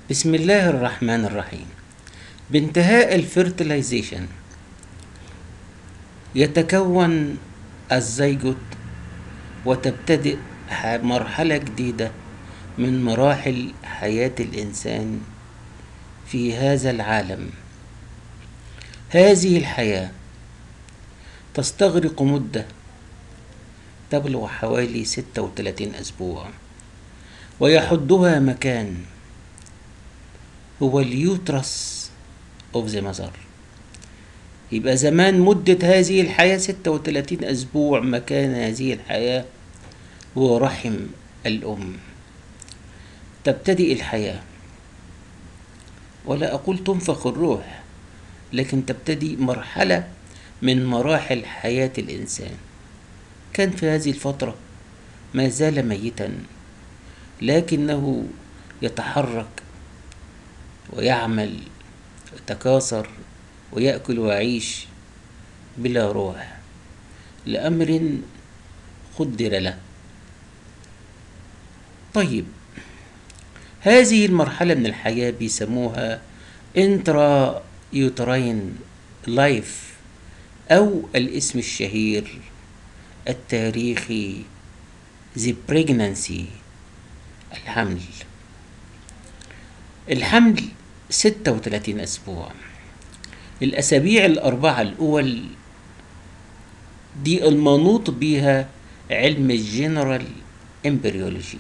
بسم الله الرحمن الرحيم بانتهاء الفيرتلايزيشن يتكون الزيجوت وتبتدئ ح- مرحلة جديدة من مراحل حياة الإنسان في هذا العالم هذه الحياة تستغرق مدة تبلغ حوالي ستة وثلاثين أسبوع ويحدها مكان هو اليوترس اوف ذا مزر يبقى زمان مدة هذه الحياة ستة وثلاثين أسبوع مكان هذه الحياة هو رحم الأم تبتدئ الحياة ولا أقول تنفخ الروح لكن تبتدي مرحلة من مراحل حياة الإنسان كان في هذه الفترة ما زال ميتا لكنه يتحرك ويعمل ويتكاثر ويأكل ويعيش بلا روح لأمر قدر له طيب هذه المرحلة من الحياة بيسموها انترا يوتراين لايف أو الاسم الشهير التاريخي the pregnancy الحمل الحمل ستة وثلاثين أسبوع الأسابيع الأربعة الأول دي المنوط بها علم الجنرال امبريولوجي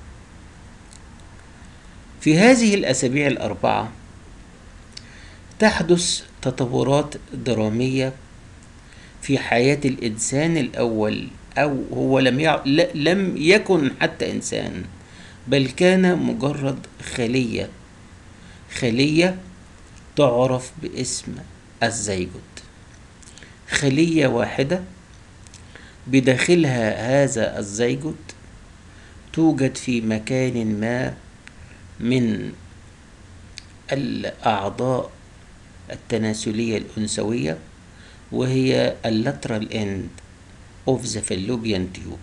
في هذه الأسابيع الأربعة تحدث تطورات درامية في حياة الإنسان الأول أو هو لم يع... ل- لم يكن حتى إنسان بل كان مجرد خلية خلية تعرف باسم الزيجوت خلية واحدة بداخلها هذا الزيجوت توجد في مكان ما من الأعضاء التناسلية الأنثوية وهي اللاترال end of the fallopian tube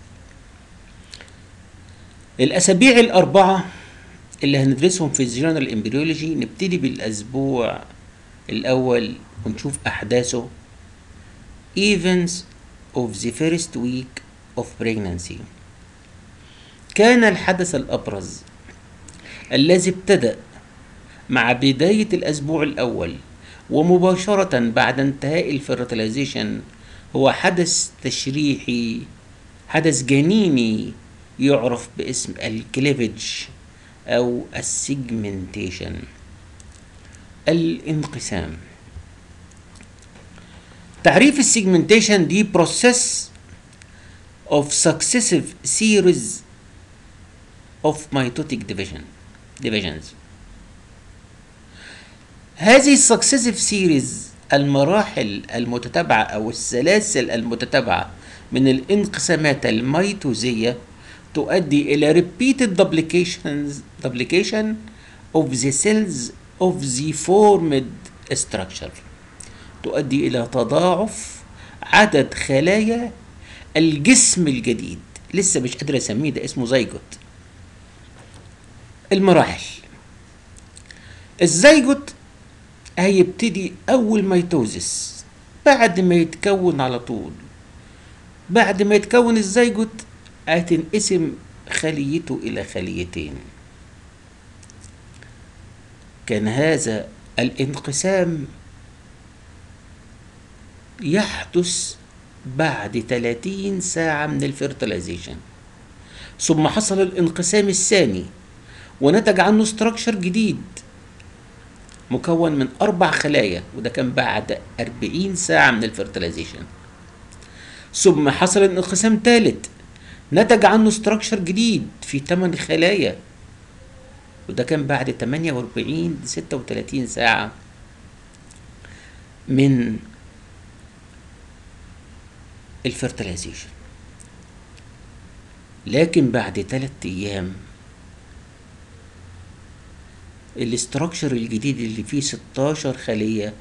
الأسابيع الأربعة اللي هندرسهم في الجنرال امبريولوجي نبتدي بالأسبوع الأول ونشوف أحداثه events of the first week of pregnancy كان الحدث الأبرز الذي ابتدأ مع بداية الأسبوع الأول ومباشرة بعد انتهاء الفيرتلايزيشن هو حدث تشريحي حدث جنيني يعرف باسم الكليفج أو السيجمنتيشن الانقسام تعريف السيجمنتيشن دي process of successive series of mitotic division divisions هذه السكسيسيف سيريز المراحل المتتابعة أو السلاسل المتتابعة من الانقسامات الميتوزية تؤدي إلى repeated duplications duplication of the cells of the formed structure تؤدي إلى تضاعف عدد خلايا الجسم الجديد لسه مش قادر أسميه ده اسمه زيجوت المراحل الزيجوت هيبتدي أول ميتوزس بعد ما يتكون على طول بعد ما يتكون الزيجوت هتنقسم خليته إلى خليتين كان هذا الانقسام يحدث بعد 30 ساعة من الفيرتلايزيشن ثم حصل الانقسام الثاني ونتج عنه ستراكشر جديد مكون من أربع خلايا وده كان بعد 40 ساعة من الفيرتلايزيشن ثم حصل انقسام ثالث نتج عنه ستراكشر جديد في 8 خلايا وده كان بعد 48 ل 36 ساعة من الفيرتلايزيشن لكن بعد ثلاثة أيام الاستراكشر الجديد اللي فيه 16 خلية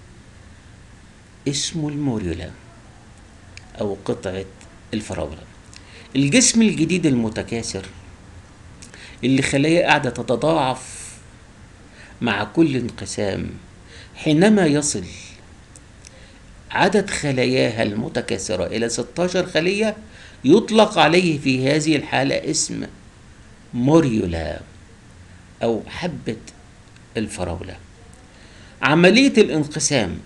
اسمه الموريولا أو قطعة الفراولة الجسم الجديد المتكاثر اللي خلايا قاعدة تتضاعف مع كل انقسام حينما يصل عدد خلاياها المتكاثرة إلى 16 خلية يطلق عليه في هذه الحالة اسم موريولا أو حبة الفراولة عملية الانقسام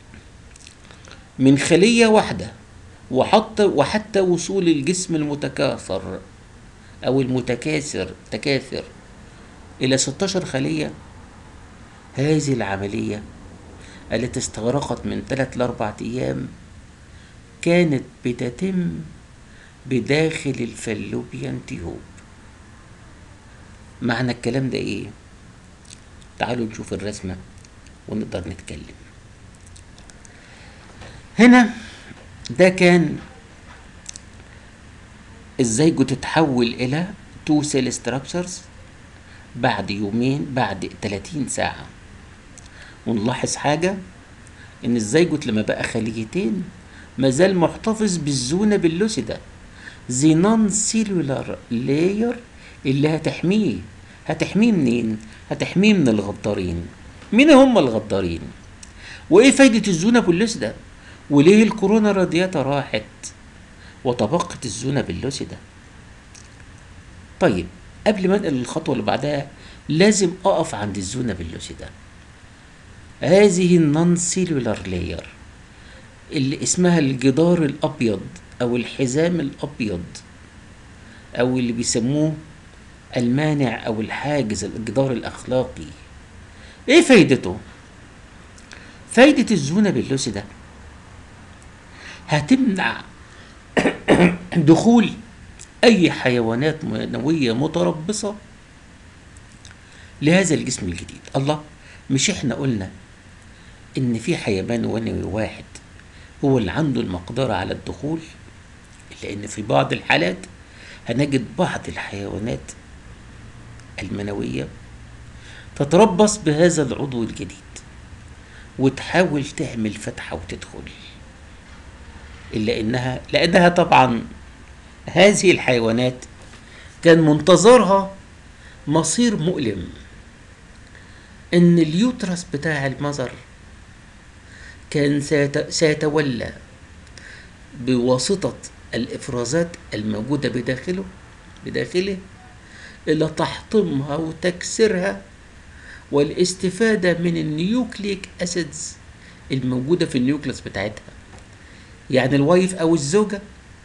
من خلية واحدة وحتى وحتى وصول الجسم المتكاثر أو المتكاثر تكاثر إلى 16 خلية هذه العملية التي استغرقت من ثلاث لأربعة أيام كانت بتتم بداخل الفلوبيان تيوب معنى الكلام ده ايه تعالوا نشوف الرسمة ونقدر نتكلم هنا ده كان الزيجو تتحول الى تو سيل ستراكشرز بعد يومين بعد 30 ساعة ونلاحظ حاجة ان الزيجوت لما بقى خليتين مازال محتفظ بالزونة باللوسيدا زي نون سيلولار لاير اللي هتحميه هتحميه منين هتحميه من الغدارين مين هم الغدارين وايه فايدة الزونة باللوسيدا وليه الكورونا رادياتا راحت وتبقت الزونة باللوسيدا طيب قبل ما انقل للخطوة اللي بعدها لازم اقف عند الزونة باللوسيدا هذه النون سيلولار لاير اللي اسمها الجدار الابيض او الحزام الابيض او اللي بيسموه المانع او الحاجز الجدار الاخلاقي ايه فايدته فايدة الزونة باللوسيدا هتمنع دخول اي حيوانات منوية متربصة لهذا الجسم الجديد الله مش احنا قلنا ان في حيوان منوي واحد هو اللي عنده المقدرة على الدخول لان في بعض الحالات هنجد بعض الحيوانات المنوية تتربص بهذا العضو الجديد وتحاول تعمل فتحة وتدخل إلا إنها لأنها طبعا هذه الحيوانات كان منتظرها مصير مؤلم إن اليوترس بتاع المذر كان سيت- سيتولى بواسطة الإفرازات الموجودة بداخله بداخله إلى تحطيمها وتكسيرها والاستفادة من النيوكليك أسيدز الموجودة في النيوكليس بتاعتها يعني الوايف أو الزوجة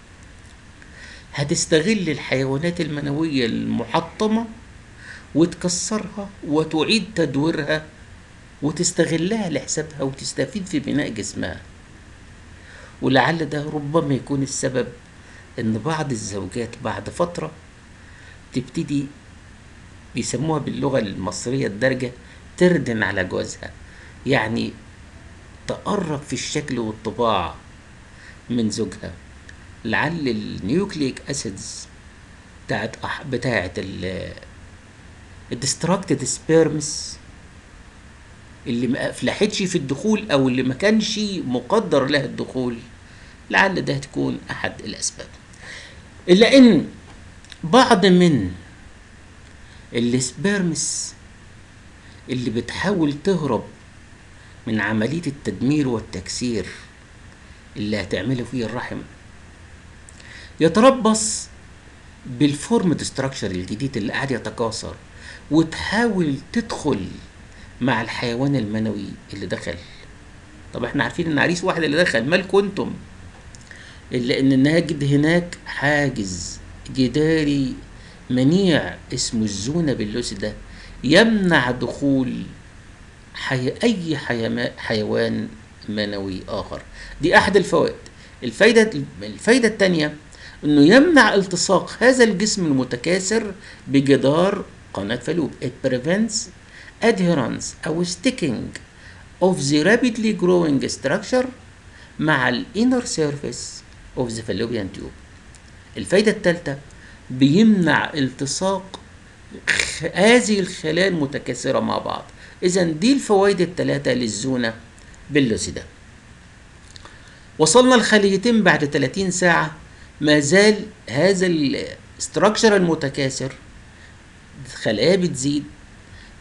هتستغل الحيوانات المنوية المحطمة وتكسرها وتعيد تدويرها وتستغلها لحسابها وتستفيد في بناء جسمها ولعل ده ربما يكون السبب ان بعض الزوجات بعد فترة تبتدي بيسموها باللغة المصرية الدارجة تردن على جوزها يعني تقرب في الشكل والطباع من زوجها لعل النيوكليك اسيدز بتاعت أح- بتاعت ال الديستراكتد سبيرمز اللي ما افلحتش في الدخول او اللي ما كانش مقدر لها الدخول لعل ده تكون احد الاسباب الا ان بعض من السبيرمز اللي بتحاول تهرب من عملية التدمير والتكسير اللي هتعمله فيه الرحم يتربص بالفورم ستراكشر الجديد اللي قاعد يتكاثر وتحاول تدخل مع الحيوان المنوي اللي دخل طب احنا عارفين ان عريس واحد اللي دخل مالكم انتم الا ان نجد هناك حاجز جداري منيع اسمه الزونة باللوسيدا يمنع دخول حي... اي حيما... حيوان منوي اخر دي احد الفوائد الفايدة الفايدة الثانية انه يمنع التصاق هذا الجسم المتكاثر بجدار قناة فالوب it prevents adherence او sticking of the rapidly growing structure مع ال inner surface of the fallopian tube الفايدة الثالثة بيمنع التصاق خ- هذه الخلايا المتكاثرة مع بعض إذا دي الفوائد الثلاثة للزونة باللوسيدا وصلنا الخليتين بعد 30 ساعة ما زال هذا الاستراكشر المتكاثر خلايا بتزيد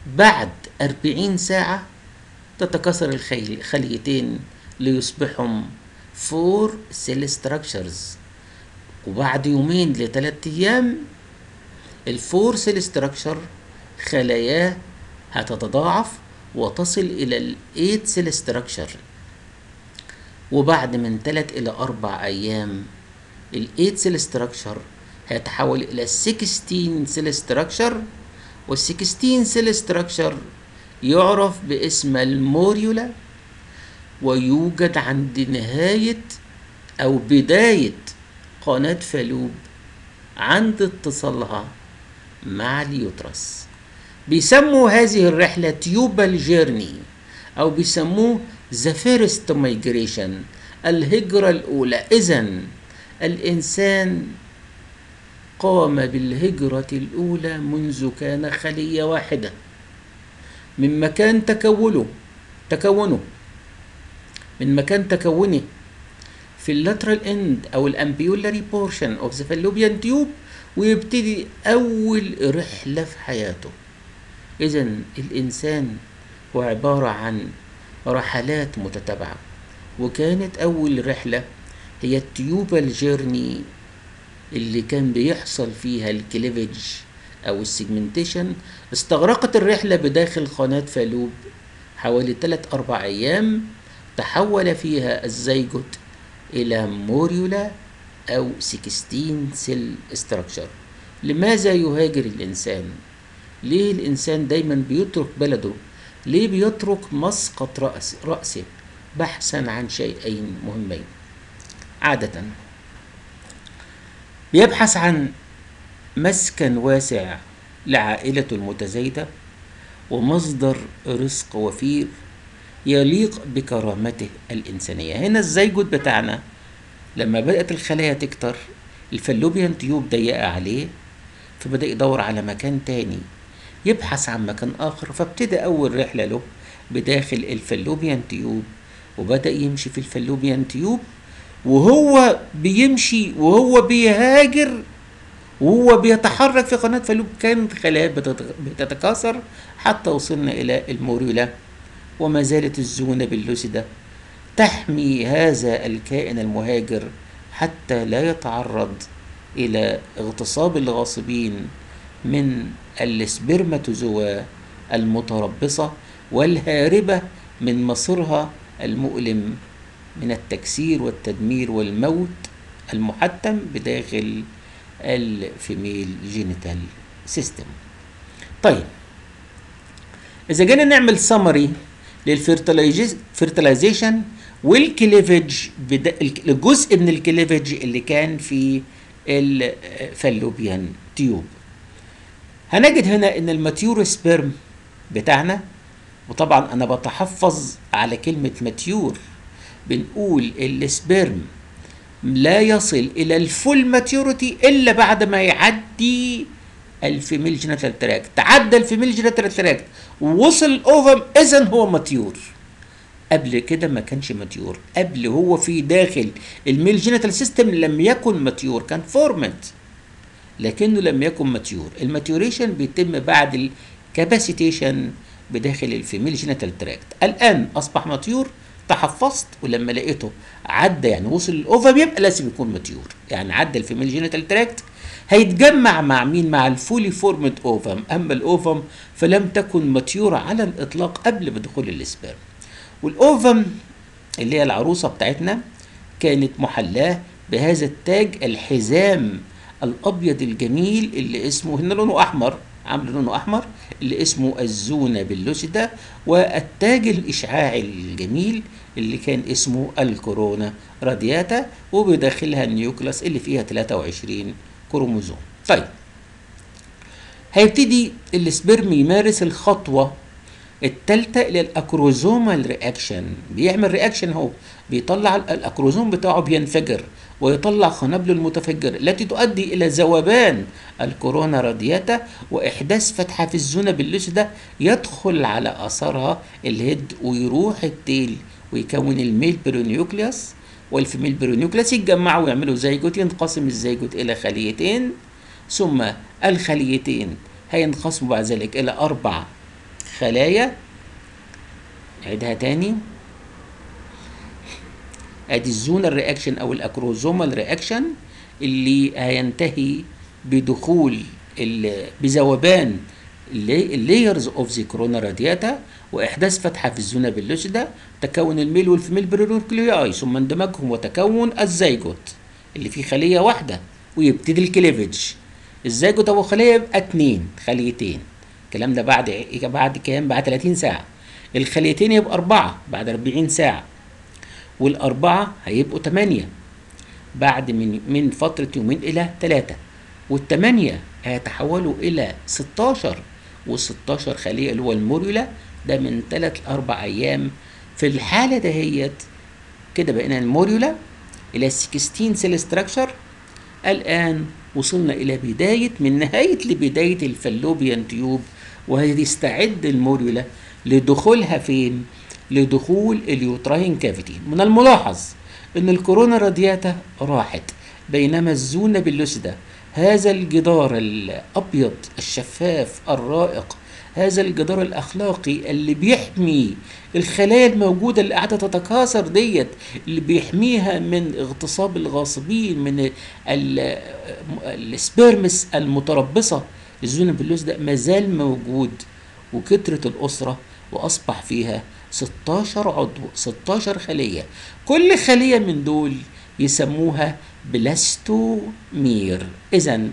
بعد أربعين ساعة تتكاثر الخي- الخليتين ليصبحوا فور سيل ستراكشرز وبعد يومين لثلاثة أيام الفور سيل ستراكشر خلاياه هتتضاعف وتصل إلى الإيت سيل ستراكشر وبعد من 3 إلى 4 أيام الإيت سيل ستراكشر هيتحول إلى 16 سيل ستراكشر وال 16 سيل ستراكشر يعرف باسم الموريولا ويوجد عند نهاية أو بداية قناة فالوب عند اتصالها مع اليوترس بيسموا هذه الرحلة تيوبال جيرني أو بيسموه ذا فيرست مايجريشن الهجرة الأولى إذا الإنسان قام بالهجرة الأولى منذ كان خلية واحدة من مكان تكونه تكونه من مكان تكونه في اللاترال اند او الامبيولاري بورشن اوف ذا فالوبيان تيوب ويبتدي اول رحله في حياته اذا الانسان هو عباره عن رحلات متتابعه وكانت اول رحله هي التيوبال جيرني اللي كان بيحصل فيها الكليفج او السيجمنتيشن استغرقت الرحله بداخل قناه فالوب حوالي 3 4 ايام تحول فيها الزيجوت الى موريولا او 16 سيل ستراكشر لماذا يهاجر الانسان ليه الانسان دايما بيترك بلده ليه بيترك مسقط رأس رأسه بحثا عن شيئين مهمين عادة بيبحث عن مسكن واسع لعائلته المتزايدة ومصدر رزق وفير يليق بكرامته الإنسانية هنا الزيجوت بتاعنا لما بدأت الخلايا تكتر الفالوبيان تيوب ضيقة عليه فبدأ يدور على مكان تاني يبحث عن مكان آخر فابتدى أول رحلة له بداخل الفالوبيان تيوب وبدأ يمشي في الفالوبيان تيوب وهو بيمشي وهو بيهاجر وهو بيتحرك في قناة فالوب كانت خلايا بتت- بتتكاثر حتى وصلنا إلى الموريولا وما زالت الزونة باللوسيدة تحمي هذا الكائن المهاجر حتى لا يتعرض إلى اغتصاب الغاصبين من السبرماتوزوا المتربصة والهاربة من مصيرها المؤلم من التكسير والتدمير والموت المحتم بداخل الفيميل جينيتال سيستم طيب اذا جينا نعمل سمري للفيرتلايزيشن والكليفج بدا الجزء من الكليفج اللي كان في الفالوبيان تيوب هنجد هنا ان الماتيور سبيرم بتاعنا وطبعا انا بتحفظ على كلمه ماتيور بنقول السبيرم لا يصل الى الفول ماتيوريتي الا بعد ما يعدي الفيميل جينيتال تراكت تعدى الفيميل جينيتال تراكت ووصل الاوفم اذا هو ماتيور قبل كده ما كانش ماتيور قبل هو في داخل الميل جينيتال سيستم لم يكن ماتيور كان فورمنت لكنه لم يكن ماتيور الماتيوريشن بيتم بعد الكاباسيتيشن بداخل الفيميل جينيتال تراكت الان اصبح ماتيور تحفظت ولما لقيته عدى يعني وصل الاوفم يبقى لازم يكون ماتيور يعني عدى الفيميل جينيتال تراكت هيتجمع مع مين مع الفولي فورمد اوفم اما الاوفم فلم تكن ماتيورة على الاطلاق قبل بدخول السبرم والاوفم اللي هي العروسة بتاعتنا كانت محلاه بهذا التاج الحزام الابيض الجميل اللي اسمه هنا لونه احمر عامل لونه احمر اللي اسمه الزونة باللوسيدا والتاج الاشعاعي الجميل اللي كان اسمه الكورونا رادياتا وبداخلها النيوكلاس اللي فيها 23 كروموزوم طيب هيبتدي السبرم يمارس الخطوة التالتة إلى الأكروزومال رياكشن بيعمل رياكشن هو بيطلع الأكروزوم بتاعه بينفجر ويطلع قنابله المتفجرة التي تؤدي إلى ذوبان الكورونا رادياتا وإحداث فتحة في الزونة باللوسيدا يدخل على أثرها الهيد ويروح التيل ويكون الميل برونيوكليوس والفيميل برونيوكليوس يتجمعوا ويعملوا زيجوت ينقسم الزيجوت إلى خليتين ثم الخليتين هينقسموا بعد ذلك إلى أربع خلايا عيدها تاني ادي الزونال رياكشن او الاكروزومال رياكشن اللي هينتهي بدخول ال- بذوبان اللايرز اوف ذا كورونا رادياتا واحداث فتحه في الزونه باللوسيدا تكون الميل والفيميل برينوركلياي ثم اندماجهم وتكون الزيجوت اللي فيه خليه واحده ويبتدي الكليفج الزيجوت ابو خليه يبقى اتنين خليتين الكلام ده بعد بعد كام بعد 30 ساعه الخليتين يبقى اربعه بعد 40 ساعه والاربعه هيبقوا تمانيه بعد من من فترة يومين إلى ثلاثة والثمانية هيتحولوا إلى 16 وال16 خلية اللي هو الموريولا ده من ثلاث لأربع أيام في الحالة دهيت كده بقينا الموريولا إلى 16 سيل ستراكشر الآن وصلنا إلى بداية من نهاية لبداية الفالوبيان تيوب وهيستعد الموريولا لدخولها فين؟ لدخول اليوتراين كافيتي من الملاحظ ان الكورونا رادياتا راحت بينما الزونة باللوسيدا هذا الجدار الابيض الشفاف الرائق هذا الجدار الاخلاقي اللي بيحمي الخلايا الموجوده اللي قاعده تتكاثر ديت اللي بيحميها من اغتصاب الغاصبين من ال- السبيرمس المتربصه الزونه باللوسيدا ما زال موجود وكترت الاسره واصبح فيها 16 عضو 16 خليه كل خليه من دول يسموها بلاستومير اذا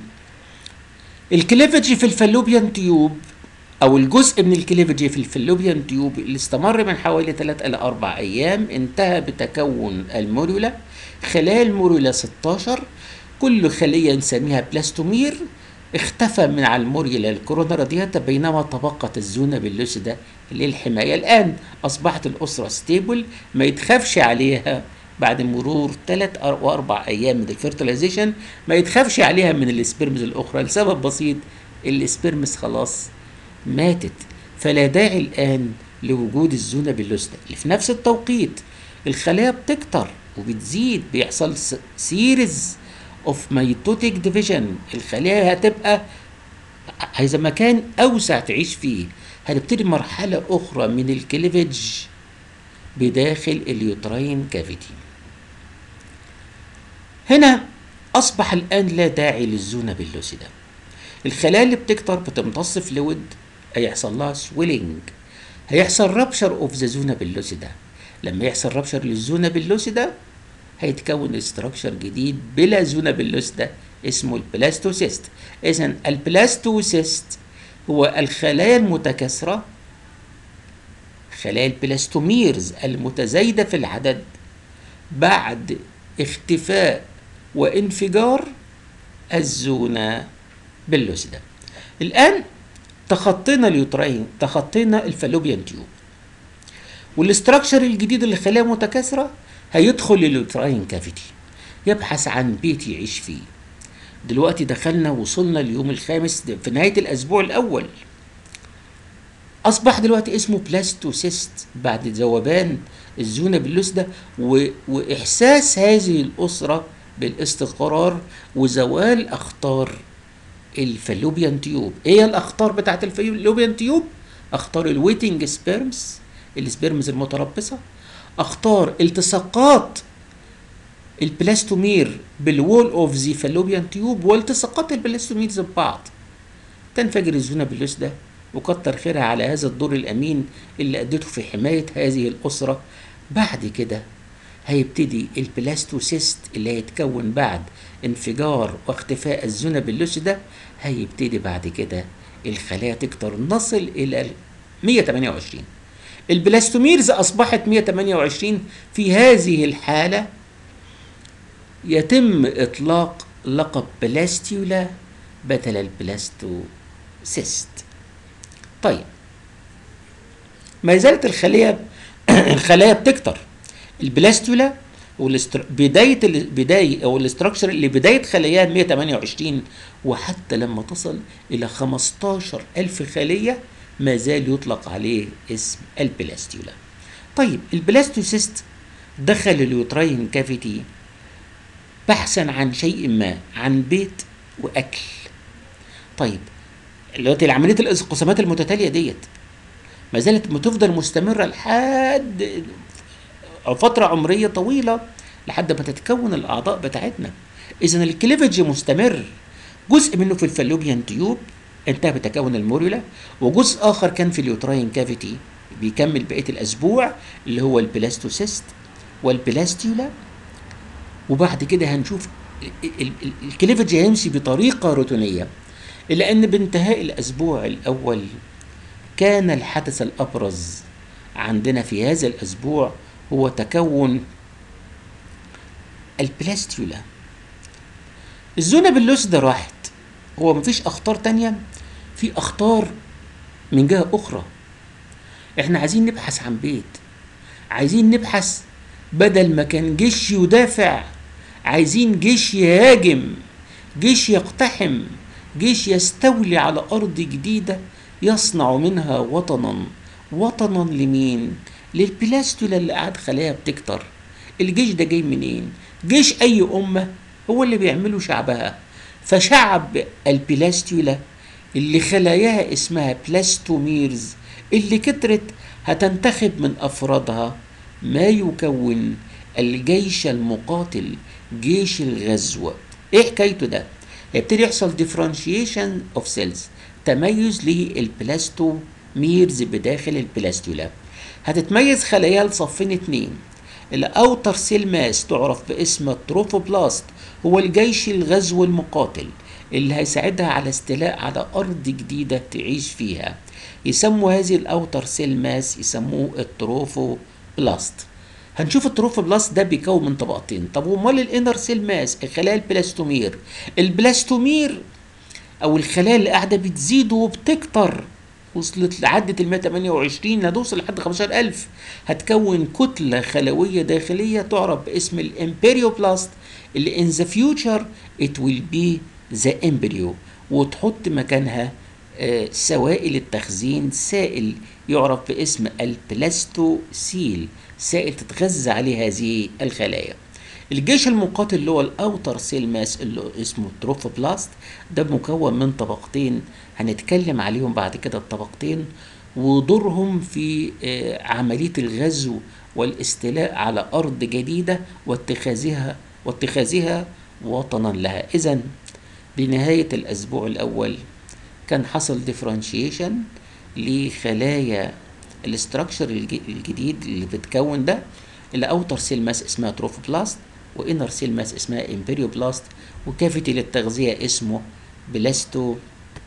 الكليفج في الفالوبيان تيوب او الجزء من الكليفج في الفالوبيان تيوب اللي استمر من حوالي 3 الى 4 ايام انتهى بتكون الموريولا خلايا الموريولا 16 كل خليه نسميها بلاستومير اختفى من على الموريولا الكورونا رادياتا بينما تبقت الزونه باللوسيدا للحمايه الان اصبحت الاسره ستيبل ما يتخافش عليها بعد مرور ثلاث او اربع ايام من الفيرتلايزيشن ما يتخافش عليها من السبيرمز الاخرى لسبب بسيط السبيرمز خلاص ماتت فلا داعي الان لوجود الزونه باللوسيدا اللي في نفس التوقيت الخلايا بتكتر وبتزيد بيحصل سيريز اوف ميتوتيك ديفيجن الخلايا هتبقى عايزه مكان اوسع تعيش فيه هنبتدي مرحله اخرى من الكليفج بداخل اليوتراين كافيتي هنا اصبح الان لا داعي للزونه باللوسيدا الخلايا اللي بتكتر بتمتص فلويد هيحصل لها سويلنج هيحصل رابشر اوف ذا زونا باللوسيدا لما يحصل رابشر للزونا باللوسيدا هيتكون استراكشر جديد بلا زونا باللوسيدا اسمه البلاستوسيست اذا البلاستوسيست هو الخلايا المتكاثره خلايا البلاستوميرز المتزايده في العدد بعد اختفاء وانفجار الزونه باللوسيدا الان تخطينا اليوتراين تخطينا الفالوبيان تيوب والاستراكشر الجديد اللي خلايا متكاثره هيدخل اليوتراين كافيتي يبحث عن بيت يعيش فيه دلوقتي دخلنا وصلنا اليوم الخامس في نهايه الاسبوع الاول اصبح دلوقتي اسمه بلاستوسيست بعد ذوبان الزونه باللوسده و... واحساس هذه الاسره بالاستقرار وزوال اخطار الفالوبيان تيوب ايه هي الاخطار بتاعت الفالوبيان تيوب اخطار الويتنج سبيرمز السبيرمز المتربصه اخطار التصاقات البلاستومير بالوول اوف ذا فالوبيان تيوب والتصاقات البلاستوميرز ببعض تنفجر الزونه باللوسده وكتر خيرها على هذا الدور الامين اللي ادته في حمايه هذه الاسره بعد كده هيبتدي البلاستوسيست اللي هيتكون بعد انفجار واختفاء الزونه باللوسيدا هيبتدي بعد كده الخلايا تكتر نصل الى 128 البلاستوميرز اصبحت 128 في هذه الحاله يتم اطلاق لقب بلاستيولا بدل البلاستوسيست طيب ما زالت الخليه الخلايا بتكتر البلاستولا والاستر... بدايه ال... بدايه او الاستراكشر اللي بدايه خلاياها 128 وحتى لما تصل الى 15000 خليه ما زال يطلق عليه اسم البلاستيولا طيب البلاستوسيست دخل اليوتراين كافيتي بحثا عن شيء ما عن بيت واكل طيب دلوقتي عمليه الانقسامات المتتاليه ديت ما زالت بتفضل مستمرة لحد فترة عمرية طويلة لحد ما تتكون الأعضاء بتاعتنا إذا الكليفج مستمر جزء منه في الفالوبيان تيوب انتهى بتكون الموريولا وجزء آخر كان في اليوتراين كافيتي بيكمل بقية الأسبوع اللي هو البلاستوسيست والبلاستيولا وبعد كده هنشوف الكليفج هيمشي بطريقة روتينية إلا أن بانتهاء الأسبوع الأول كان الحدث الأبرز عندنا في هذا الأسبوع هو تكون البلاستيولا الزونة باللوسيدا راحت هو مفيش أخطار تانية في أخطار من جهة أخرى احنا عايزين نبحث عن بيت عايزين نبحث بدل ما كان جيش يدافع عايزين جيش يهاجم جيش يقتحم جيش يستولي على أرض جديدة يصنع منها وطنا وطنا لمين للبلاستولا اللي قاعد خلايا بتكتر الجيش ده جاي منين جيش أي أمة هو اللي بيعمله شعبها فشعب البلاستولا اللي خلاياها اسمها بلاستوميرز اللي كترت هتنتخب من أفرادها ما يكون الجيش المقاتل جيش الغزو ايه حكايته ده يبتدي يحصل differentiation of cells تميز للبلاستوميرز بداخل البلاستولا هتتميز خلايا لصفين اتنين الاوتر سيل ماس تعرف باسم التروفوبلاست هو الجيش الغزو المقاتل اللي هيساعدها على استيلاء على ارض جديده تعيش فيها يسموا هذه الاوتر سيل ماس يسموه التروفوبلاست هنشوف التروفوبلاست ده بيكون من طبقتين طب وامال الانر سيل ماس الخلايا البلاستومير البلاستومير او الخلايا اللي قاعده بتزيد وبتكتر وصلت لعدت ال 128 هتوصل لحد 15000 هتكون كتله خلويه داخليه تعرف باسم الامبريوبلاست اللي ان ذا فيوتشر ات ويل بي ذا امبريو وتحط مكانها آه سوائل التخزين سائل يعرف باسم البلاستوسيل سائل تتغذى عليه هذه الخلايا الجيش المقاتل اللي هو الاوتر سيل ماس اللي اسمه تروفوبلاست ده مكون من طبقتين هنتكلم عليهم بعد كده الطبقتين ودورهم في عملية الغزو والاستيلاء على أرض جديدة واتخاذها واتخاذها وطنا لها إذا بنهاية الأسبوع الأول كان حصل ديفرنشيشن لخلايا الاستراكشر الجديد اللي بتكون ده اللي اوتر سيل ماس اسمها تروفوبلاست وانر سيل ماس اسمها امبريوبلاست وكافيتي للتغذية اسمه بلاستو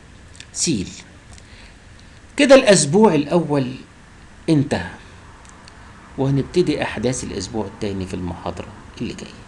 سيل كده الأسبوع الأول انتهى وهنبتدي أحداث الأسبوع الثاني في المحاضرة اللي جايه